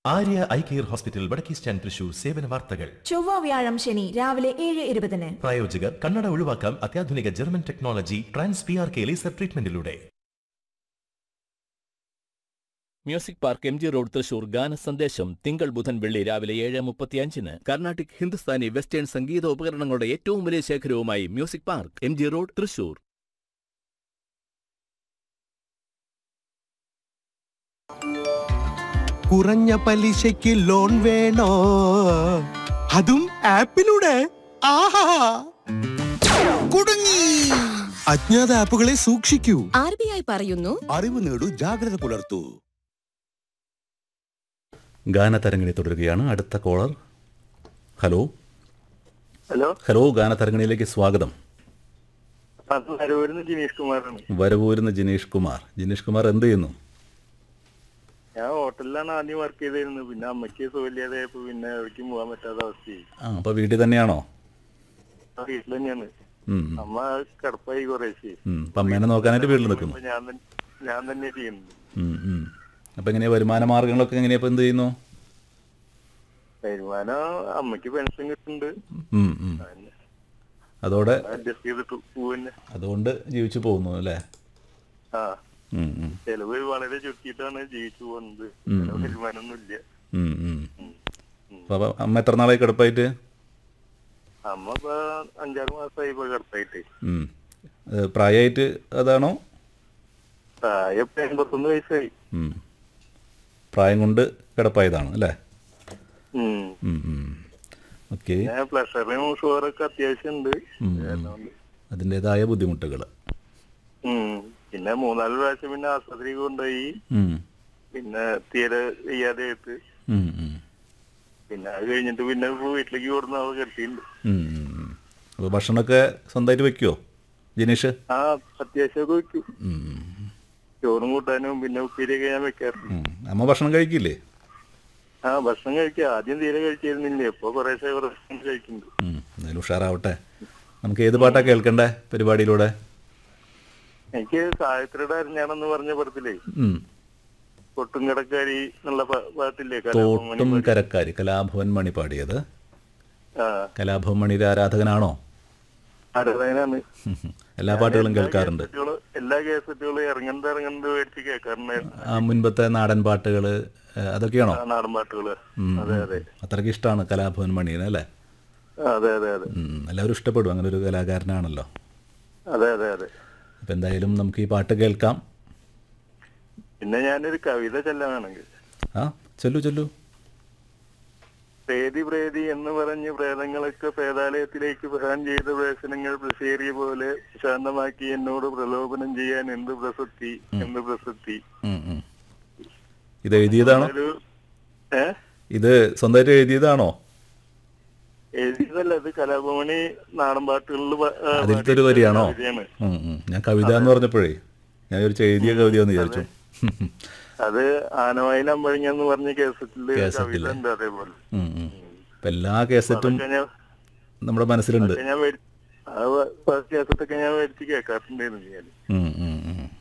Arya I care hospital വടക്കേ stand Thrissur സേവന വാർത്തകൾ ചൊവ്വ വ്യാഴം ശനി രാവിലെ ഏഴ് ഇരുപതിന് പ്രായോജകർ കണ്ണട ഒഴിവാക്കാം അത്യാധുനിക German technology trans P R K laser ട്രീറ്റ്മെന്റിലൂടെ music park M G road Thrissur ഗാന സന്ദേശം തിങ്കൾ ബുധൻ വെള്ളി രാവിലെ ഏഴ് മുപ്പത്തിയഞ്ചിന് കർണാട്ടിക് ഹിന്ദുസ്ഥാനി വെസ്റ്റേൺ സംഗീത ഉപകരണങ്ങളുടെ ഏറ്റവും വലിയ ശേഖരവുമായി music park M G road Thrissur കുറഞ്ഞ പലിശയ്ക്ക് ലോൺ വേണോ അതും ആപ്പിലൂടെ ആഹാ കുടുങ്ങി അജ്ഞാത ആപ്പുകളെ സൂക്ഷിക്കൂ ആർ ബി ഐ പറയുന്നു അറിവ് നേടൂ ജാഗ്രത പുലർത്തൂ ഗാനതരംഗിണി തുടരുകയാണ് അടുത്ത കോളർ ഹലോ ഹലോ ഹലോ ഗാനതരംഗിണിയിലേക്ക് സ്വാഗതം അത് വരവൂരിന്ന് ജിനീഷ് കുമാറാണ് വരവൂരുന്ന് ജിനീഷ് കുമാർ ജിനീഷ് കുമാർ എന്ത് ചെയ്യുന്നു ഞാൻ ഹോട്ടലിലാണ് ആദ്യം വർക്ക് ചെയ്തിരുന്നത് പിന്നെ അമ്മയ്ക്ക് സുഖമില്ലാതായപ്പോ പിന്നെ എവിടേക്കും പോകാൻ പറ്റാത്ത അവസ്ഥയായി ആ അപ്പൊ വീട്ടിൽ തന്നെയാണോ ആ വീട്ടിൽ തന്നെയാണ് ഉം, അമ്മ കിടപ്പായി കുറേശ്ശേ ഉം. അപ്പൊ അമ്മേനെ നോക്കാനായിട്ട് വീട്ടിൽ നിൽക്കുന്നു അപ്പൊ ഞാൻ തന്നെ ഞാൻ തന്നെ ചെയ്യുന്നത് ഉം, ഉം. അപ്പൊ എങ്ങനെയാ വരുമാന മാർഗങ്ങളൊക്കെ എങ്ങനെയാ ഇപ്പൊ എന്ത് ചെയ്യുന്നു വരുമാനം അമ്മയ്ക്ക് പെൻഷൻ കിട്ടുന്നുണ്ട് ഉം, ഉം. അതോടെ അഡ്ജസ്റ്റ് ചെയ്തിട്ട് പോവന്നെ അതുകൊണ്ട് ജീവിച്ചു പോകുന്നു അല്ലേ ആ ഉം, ഉം. ചെലവ് വളരെ ചുരുക്കിയിട്ടാണ് ജീവിച്ചു പോകുന്നത് ഉം, വേറെ വരുമാനമൊന്നും ഇല്ല ഉം, ഉം. അപ്പൊ അപ്പൊ അമ്മ എത്ര നാളായി കിടപ്പായിട്ട് അമ്മ ഇപ്പൊ അഞ്ചാറ് മാസമായി ഇപ്പൊ കിടപ്പായിട്ട് ഉം. ഏ, പ്രായമായിട്ട് അതാണോ പ്രായം ഇപ്പൊ എൺപത്തൊന്ന് വയസ്സായി ഉം. പ്രായം കൊണ്ട് കിടപ്പായതാണ് അല്ലേ ഉം ഓക്കെ ഞാൻ പ്രഷറും ഷുഗറൊക്കെ അത്യാവശ്യം ഉണ്ട് അതുകൊണ്ട് അതിൻ്റെതായ ബുദ്ധിമുട്ടുകൾ ഉം. പിന്നെ മൂന്നാല് പ്രാവശ്യം പിന്നെ ആശുപത്രി കൊണ്ടുപോയി പിന്നെ തീരെ വയ്യാതെ ആയിട്ട് പിന്നെ അത് കഴിഞ്ഞിട്ട് പിന്നെ ഇപ്പൊ വീട്ടിലേക്ക് കൊടുന്ന ആള് കെട്ടിയിട്ടുണ്ട് അപ്പോൾ ഭക്ഷണമൊക്കെ സ്വന്തമായിട്ട് വെക്കുമോ ജിനീഷ് ആ അത്യാവശ്യമൊക്കെ വെക്കും ഉം. ചോറും കൂട്ടാനും പിന്നെ ഉപ്പേരിയൊക്കെ ഞാൻ വെക്കാറുണ്ട് ഉം. അമ്മ ഭക്ഷണം കഴിക്കില്ലേ ആ ഭക്ഷണം കഴിക്കുക ആദ്യം തീരെ കഴിച്ചിരുന്നില്ല ഇപ്പൊ കുറേശ്ശെ കുറേശ്ശെ കഴിക്കുന്നുണ്ട് ഉം. എന്തായാലും ഉഷാറാവട്ടെ നമുക്ക് ഏത് പാട്ടാ കേൾക്കണ്ടേ പരിപാടിയിലൂടെ എനിക്ക് സാഹിത്യയുടെ അരിഞ്ഞാണെന്ന് പറഞ്ഞ പടത്തിലേ ഉം. പൊട്ടും കിടക്കാരി എന്നുള്ള പാ- പാട്ടില്ലേ തോട്ടും കലാഭവൻ കരക്കാരി കലാഭവൻ മണി പാടിയത് ആ കലാഭവൻ മണിയുടെ ആരാധകനാണോ ആരാധകനാണ് എല്ലാ പാട്ടുകളും എല്ലാ കേൾക്കാറുണ്ട് കേസറ്റുകളും- എല്ലാ കേസറ്റുകളും ഇറങ്ങുന്നത് ഇറങ്ങുന്നത് മേടിച്ച് കേൾക്കാറുണ്ടായിരുന്നു ആ മുൻപത്തെ നാടൻ പാട്ടുകൾ അതൊക്കെയാണോ ആ നാടൻ പാട്ടുകള് ഉം, അതെ ഉം. അതെ അത്രയ്ക്ക് ഇഷ്ടമാണ് കലാഭവൻ മണീനെ അല്ലേ അതെ അതെ അതെ ഉം, എല്ലാവരും ഇഷ്ടപ്പെടും അങ്ങനെ ഒരു കലാകാരനാണല്ലോ അതെ അതെ അതെ അപ്പം എന്തായാലും നമുക്ക് ഈ പാട്ട് കേൾക്കാം പിന്നെ ഞാനൊരു കവിത ചെല്ലാനാണെങ്കിൽ ആ ചൊല്ലു ചൊല്ലു പ്രേതി പ്രേതി എന്ന് പറഞ്ഞ് പ്രേതങ്ങളൊക്കെ പ്രേതാലയത്തിലേക്ക് പ്രധാനം ചെയ്ത പ്രവേശനങ്ങൾ പ്രസേറിയ പോലെ ശാന്തമാക്കി എന്നോട് പ്രലോഭനം ചെയ്യാൻ എന്ത് പ്രസക്തി എന്ത് പ്രസക്തി ഉം, ഉം. ഇത് എഴുതിയതാണോ ഒരു ഏ ഇത് സ്വന്തമായിട്ട് എഴുതിയതാണോ എഴുതിയതല്ല ഇത് കലാഭവണി നാടൻ പാട്ടുകളിൽ പ- ആ, അതിലത്തെ ഒരു വരിയാണോ കവിതയാണ്. ഉം, ഉം. ഞാൻ കവിത എന്ന് പറഞ്ഞപ്പോഴേ ഞാൻ ഒരു എഴുതിയ കവിതയെന്ന് വിചാരിച്ചു അത് ആനവായിൽ അമ്പഴങ്ങ എന്ന് പറഞ്ഞ കേസറ്റില് കേസറ്റില്. കവിത ഉണ്ട് അതേപോലെ ഉം, ഉം. ഇപ്പം എല്ലാ കേസറ്റും അതൊക്കെ ഞാൻ നമ്മുടെ മനസ്സിലുണ്ട് അതൊക്കെ ഞാൻ മേടി- ആ വ- ഫസ്റ്റ് കേസറ്റൊക്കെ ഞാൻ മേടിച്ച് കേൾക്കാറുണ്ടായിരുന്നു ഞാൻ ഉം, ഉം.